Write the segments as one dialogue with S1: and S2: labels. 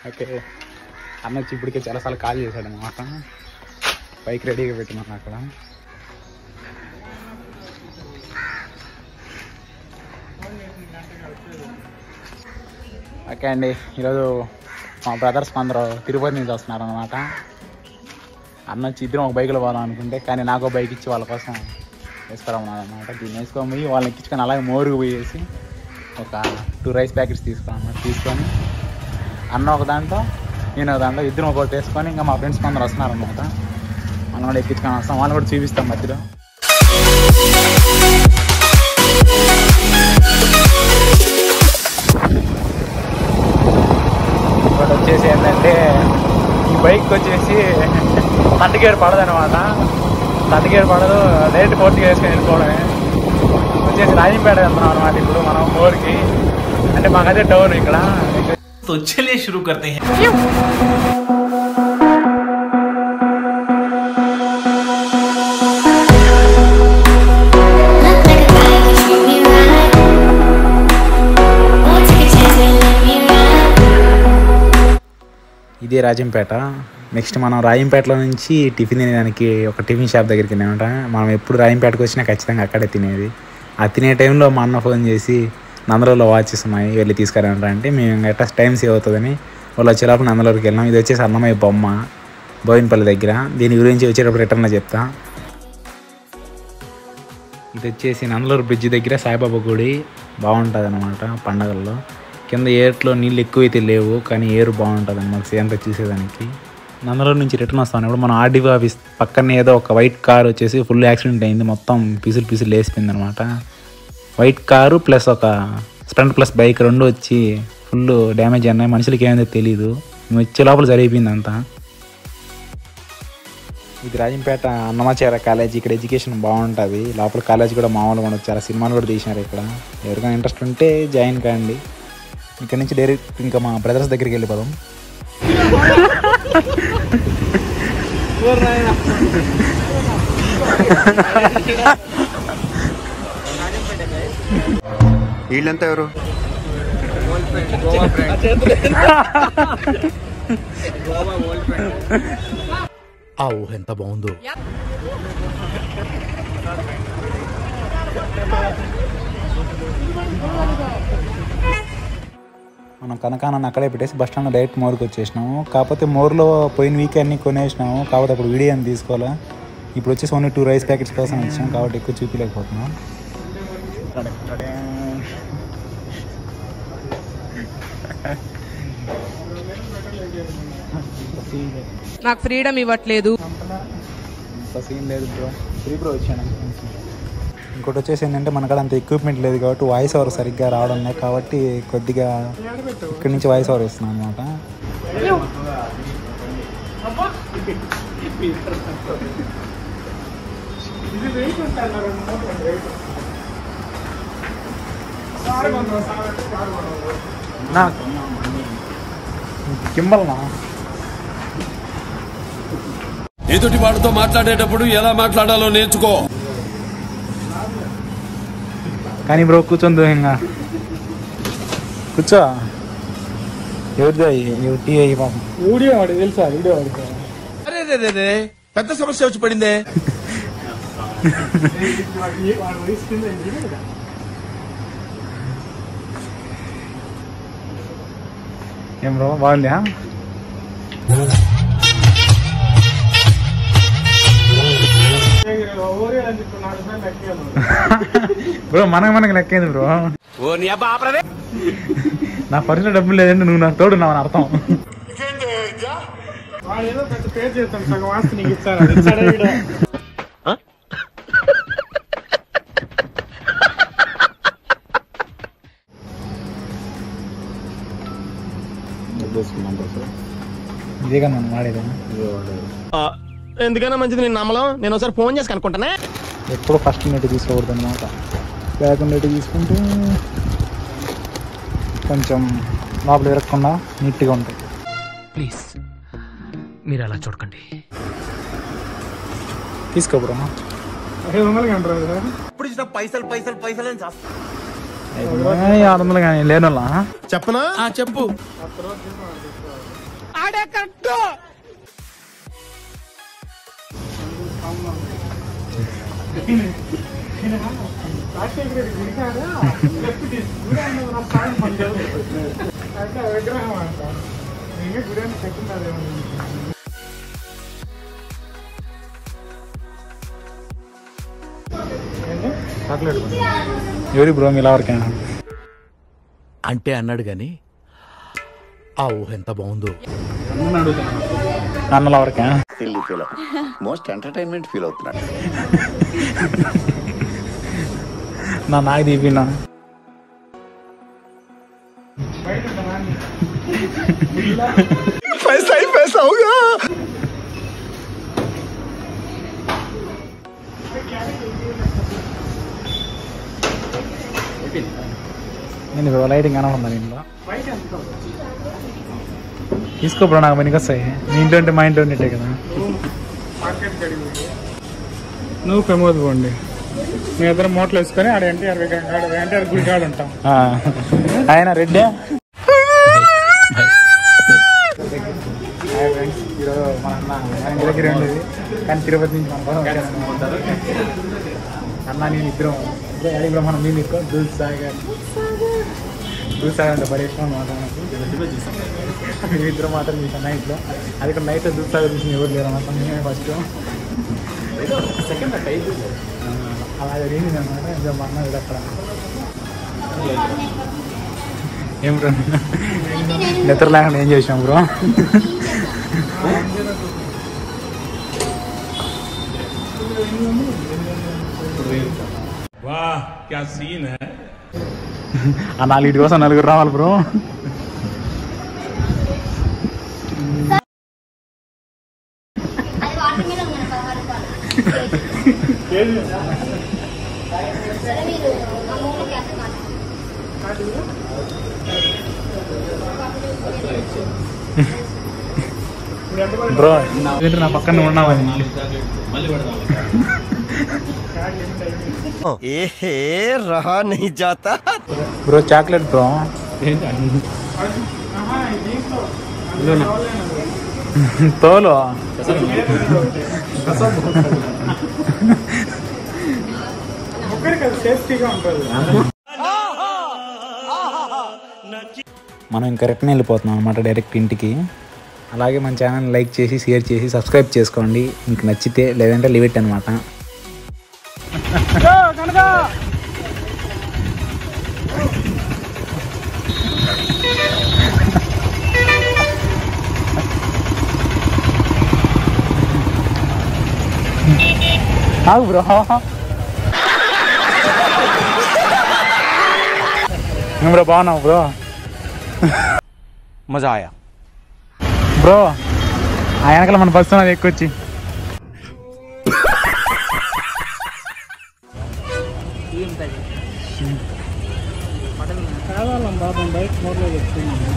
S1: Okay అన్న వచ్చి ఇప్పటికే చాలాసార్లు కాల్ చేశాడు అనమాట బైక్ రెడీగా పెట్టినాను అక్కడ ఓకే అండి ఈరోజు మా బ్రదర్స్ అందరూ తిరుపతి నుంచి వస్తున్నారు అనమాట అన్న వచ్చి ఇద్దరం ఒక బైక్లో పోదాం అనుకుంటే కానీ నాకు బైక్ ఇచ్చి వాళ్ళ కోసం వేసుకోవడం అనమాట దీన్ని వేసుకొని పోయి వాళ్ళని ఎక్కించుకొని అలాగే మోరుకు పోయేసి ఒక టూ రైస్ ప్యాకెట్స్ తీసుకున్నాను తీసుకొని అన్న ఒక దాంట్లో నేను ఒక దాంట్లో ఇద్దరం ఒకటి వేసుకొని ఇంకా మా ఫ్రెండ్స్ కొందరు వస్తున్నారు అనమాట వాళ్ళని కూడా ఎక్కించుకొని వస్తాం వాళ్ళని కూడా చూపిస్తాం మధ్యలో ఇంకోటి వచ్చేసి ఏంటంటే ఈ బైక్ వచ్చేసి తంటిగేరు పడదనమాట తంటిగేరు పడదు డైరెక్ట్ ఫోర్త్కి వేసుకొని వెళ్ళిపోవడమే వచ్చేసి రాజంపేట వెళ్తున్నాం అనమాట ఇప్పుడు మనం ఊరికి అంటే మాకు అదే టౌన్ ఇక్కడ
S2: तो चलिए शुरू करते हैं
S3: Look like a guy who treat me right. Won't take a chance and let me ride.
S1: ఇదే రాజంపేట నెక్స్ట్ మనం రాజంపేటలో నుంచి టిఫిన్ తినడానికి ఒక టిఫిన్ షాప్ దగ్గరికి వెళ్ళామంట మనం ఎప్పుడు రాజంపేటకు వచ్చినా ఖచ్చితంగా అక్కడే తినేది ఆ తినే టైంలో మా అన్న ఫోన్ చేసి నందలూరులో వాచెస్ ఉన్నాయి వెళ్ళి తీసుకురంటారా అంటే మేము ఎట్టా టైం సేవ్ అవుతుందని వాళ్ళు వచ్చేలోపు నందలూరుకి వెళ్ళాం ఇది వచ్చేసి అన్నమయ్య బొమ్మ బోయినపల్లి దగ్గర దీని గురించి వచ్చేటప్పుడు రిటర్న్లో చెప్తా ఇది వచ్చేసి నందలూరు బ్రిడ్జ్ దగ్గర సాయిబాబా గుడి బాగుంటుంది అనమాట పండగల్లో కింద ఏట్లో నీళ్ళు ఎక్కువైతే లేవు కానీ ఏరు బాగుంటుంది అనమాట సేంత చూసేదానికి నందలూరు నుంచి రిటర్న్ వస్తాను ఇప్పుడు మనం ఆర్డీఓ ఆఫీస్ పక్కనే ఏదో ఒక వైట్ కార్ వచ్చేసి ఫుల్ యాక్సిడెంట్ అయింది మొత్తం పిసులు పిసులు లేసిపోయింది అనమాట వైట్ కారు ప్లస్ ఒక స్ప్లెండర్ ప్లస్ బైక్ రెండు వచ్చి ఫుల్ డ్యామేజ్ అయినాయి మనుషులకి ఏమైందో తెలియదు మేము వచ్చే లోపల జరిగిపోయింది అంతా ఇది రాజంపేట అన్నమాచార కాలేజ్ ఇక్కడ ఎడ్యుకేషన్ బాగుంటుంది లోపల కాలేజ్ కూడా మామూలుగా ఉండదు చాలా సినిమాలు కూడా తీసినారు ఇక్కడ ఎవరికైనా ఇంట్రెస్ట్ ఉంటే జాయిన్ కాండి ఇక్కడ నుంచి డైరెక్ట్ ఇంకా మా బ్రదర్స్ దగ్గరికి వెళ్ళిపోదాం
S4: వీళ్ళంతా ఎవరు
S5: ఆ ఊహ ఎంత బాగుందో
S1: మనం కనకానని అక్కడే పెట్టేసి బస్ స్టాండ్లో డైరెక్ట్ మోర్కి వచ్చేసినాము కాకపోతే మోర్లో పోయిన వీక్ అన్ని కొనేసినాము కాకపోతే అప్పుడు వీడియో అని తీసుకోవాలా ఇప్పుడు వచ్చేసి ఓన్లీ టూ రైస్ ప్యాకెట్స్ కోసం వచ్చాం కాబట్టి ఎక్కువ చూపించలేకపోతున్నాం
S6: నాకు ఫ్రీడమ్ ఇవ్వట్లేదు
S1: అంత సీన్ లేదు బ్రో ఫ్రీ బ్రో వచ్చాను ఇంకోటి వచ్చేసి ఏంటంటే మనకాడ అంత ఎక్విప్మెంట్ లేదు కాబట్టి వాయిస్ ఓవర్ సరిగ్గా రావడం లేదు కాబట్టి కొద్దిగా ఇక్కడి నుంచి వాయిస్ ఓవర్ ఇస్తున్నాం అనమాట నా కింబల్నా
S7: ఎదుటి వాడితో మాట్లాడేటప్పుడు ఎలా మాట్లాడాలో నేర్చుకో
S1: కానీ బ్రో కూర్చొని దూరంగా కూర్చో ఎవరిదో ఎవరి టీ అయ్యి పాపం
S5: వీడియో వాడి తెలుసా వీడియో వాడి
S7: అరే రే రే రే పెద్ద సమస్య వచ్చి పడిందే
S1: ఏం బ్రో బాగుందా బ్రో మనకు మనకు లెక్కేది బ్రో
S7: ఓ నీ అబ్బా ఆపరదే
S1: నా పర్సులో డబ్బులు లేదంటే నువ్వు నాకు తోడు అని అర్థం
S5: ఏదో పెద్ద పేరు చేస్తాను సగం ఆస్తి నీకు ఇచ్చారు అది ఇచ్చాడా వీడు?
S1: ఇదే కదా మనం వాడేది
S8: ఎందుకైనా మంచిది నేను నమ్మలం నేను ఒకసారి ఫోన్ చేసి కనుక్కుంటానే
S1: ఎప్పుడు ఫస్ట్ నెట్ తీసుకోకూడదు అనమాట బ్యాక్ నెట్ తీసుకుంటే కొంచెం లోపల ఇరగకుండా నీట్గా ఉంటాయి
S2: ప్లీజ్ మీరు అలా చూడకండి
S1: తీసుకో బ్రో
S5: ఐదు వందలకి అంటారు కదా
S7: ఇప్పుడు ఇచ్చిన పైసలు పైసలు పైసలు అని చేస్తా
S1: ఆరు వందలు కానీ లేని వాళ్ళ
S7: చెప్పనా చెప్పు
S5: అంటే ఆ విగ్రహం అంట ఇంకా గుడి చెప్తున్నారేమో చాక్లెట్
S1: ఎవరి బ్రో మీ ఎవరికైనా
S4: అంటే అన్నాడు గాని ఆ ఊహ ఎంత బాగుందో
S1: అన్నల ఎవరికా
S9: feel feel most entertainment feel అవుతున్నాడు
S1: నా నాకు తీపినా నేను బ్రో లైటింగ్ కనపడిందా ఇంట్లో తీసుకో బ్రో నాకు పనికి వస్తాయి మీ ఇంట్లో ఉంటే మా ఇంట్లో ఉన్నట్టే కదా
S5: మార్కెట్ గడివి నువ్వు ప్రమోద్ పోండి మీ ఇద్దరు మూటలు వేసుకొని ఆడ ఎన్టీఆర్ విగ్రహం కాడ ఎన్టీఆర్ గుడి కాడ ఉంటాం
S1: ఆ, ఆయన రెడ్డే హాయ్ ఫ్రెండ్స్ ఈరోజు మన అన్న మన ఇంటి దగ్గర ఉండేది కానీ తిరుపతి నుంచి మన కోసం వచ్చాను అన్న నేను ఇద్దరం ఇద్దరు ఎడికి బ్రో మనం మేము ఎక్కువ దూద్ సాగర్ దూద్ సాగర్ అంటే పరేష్ అనమాట మేము ఇద్దరు మాత్రం చూసాం నైట్లో అది కూడా నైట్ దూద్ సాగర్ చూసిన ఎవరు లేరు అనమాట మేమే ఫస్ట్ సెకండ్ అలా జరిగింది అనమాట ఇంకా మా అన్న ఇది అక్కడ ఏం బ్రో నిద్ర లేకుండా ఏం చేసాం బ్రో ఆ నాలుగు కోసం నలుగురు రావాలి బ్రో
S3: అది వాటర్ మీద ఉంది పదహారు రూపాయలు సరే మీరు ఆ మూలకి ఎంత కాదు
S1: బ్రో ఏంటి నా పక్కన ఉన్నావని
S8: ఏహే రహా नहीं जाता
S1: బ్రో చాక్లెట్ బ్రో తోలు
S5: ముగ్గురికి అది సేఫ్టీగా ఉంటుంది
S1: మనం ఇంకా రిటర్న్ వెళ్ళిపోతున్నాం అనమాట డైరెక్ట్ ఇంటికి అలాగే మన ఛానల్ లైక్ చేసి షేర్ చేసి సబ్స్క్రైబ్ చేసుకోండి మీకు నచ్చితే లేదంటే లీవ్ ఇట్ అనమాట ఆగు బ్రో ఏం బ్రో బాగున్నావు బ్రో
S4: మజా ఆయా
S1: బ్రో ఆ వెనకాల మన బస్సు ఉన్నది ఎక్కువచ్చి
S5: కావాలం బాబా బయట మూటలో చెప్తున్నాను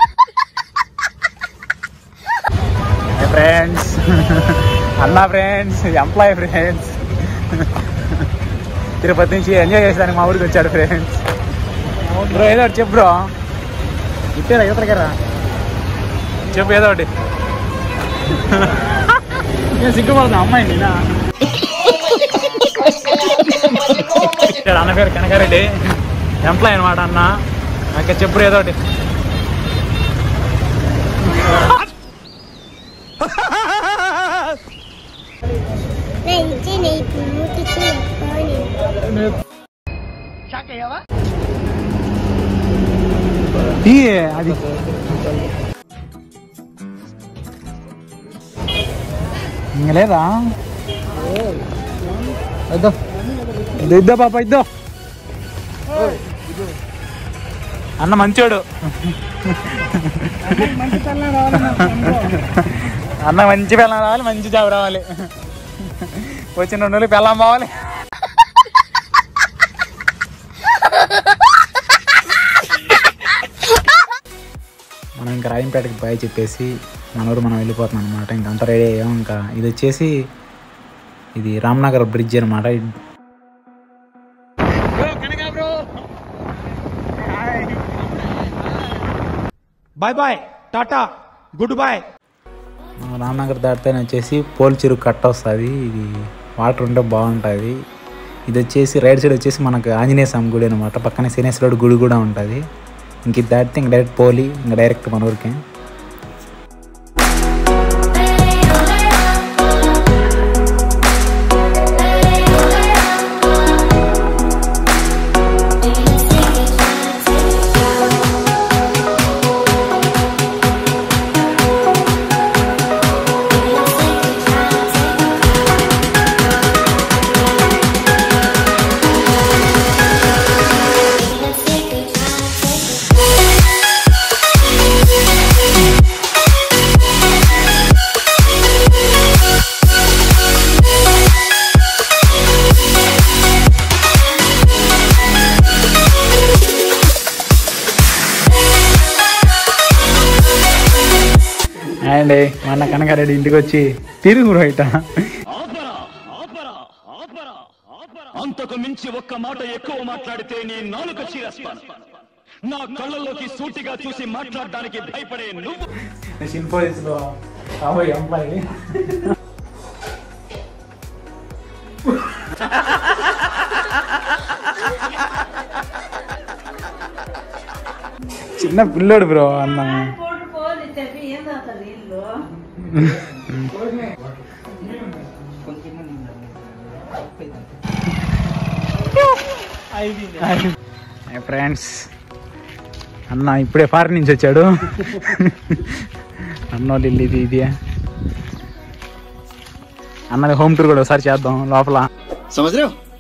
S1: ఫ్రెండ్స్ అన్న ఫ్రెండ్స్ ఎంప్లాయీ ఫ్రెండ్స్ తిరుపతి నుంచి ఎంజాయ్ చేసేదానికి మా ఊరికి వచ్చాడు ఫ్రెండ్స్ బ్రో ఏదో ఒకటి చెప్పు బ్రో ఇచ్చారా యువతలకరా చెప్పు ఏదో ఒకటి నేను సిగ్గుపడుతున్నా అమ్మాయి నేనా ఇక్కడ అన్న పేరు కనకారెడ్డి ఎంప్లాయ్ అనమాట అన్న ఇంకా చెప్పు ఏదో ఒకటి
S3: వెంచి నీ మూతికి పోనీ
S1: ఈ అది ఇంక లేదా ఇద్దో ఇద్దో ఇద్దో పాప ఇద్దో అన్న మంచోడు అన్న మంచి పిల్లం రావాలి మంచి జాబ్ రావాలి వచ్చిన రెండు రోజులు పిల్లం పోవాలి మనం ఇంకా రాయంపేటకి బాయ్ చెప్పేసి మన ఊరు మనం వెళ్ళిపోతున్నాం అనమాట ఇంకా అంతా రెడీ అయ్యాం ఇంకా ఇది వచ్చేసి ఇది రామ్నగర్ బ్రిడ్జ్ అనమాట
S5: bye bye tata
S4: good bye
S1: Ramanagar దాటితే వచ్చేసి పోల్ చెరువు కట్ట వస్తుంది ఇది వాటర్ ఉంటే బాగుంటుంది ఇది వచ్చేసి రైట్ సైడ్ వచ్చేసి మనకు ఆంజనేయ స్వామి గుడి అనమాట పక్కనే శనేశ్వరుడు గుడి కూడా ఉంటుంది ఇంక ఇది దాటితే ఇంక డైరెక్ట్ పోలి ఇంక డైరెక్ట్ మన ఊరికే అండ్ మొన్న కనకారెడ్డి ఇంటికి వచ్చి తిరుగు బయట
S7: అంతకు మించి ఒక్క మాట ఎక్కువ మాట్లాడితే నీ నాలుక చీరేస్తాను నా కళ్ళల్లోకి సూటిగా చూసి మాట్లాడడానికి భయపడే నువ్వు
S1: ఇన్ఫోసిస్లో కాబోయే అమ్మాయి చిన్న పిల్లోడు బ్రో అన్న ఫ్రెండ్స్ అన్న ఇప్పుడే ఫారెన్ నుంచి వచ్చాడు అన్నోళ్ళు ఇల్లు ఇది ఇది అన్నది హోమ్ టూర్ కూడా ఒకసారి చేద్దాం లోపల
S9: సమజ్ రేవ్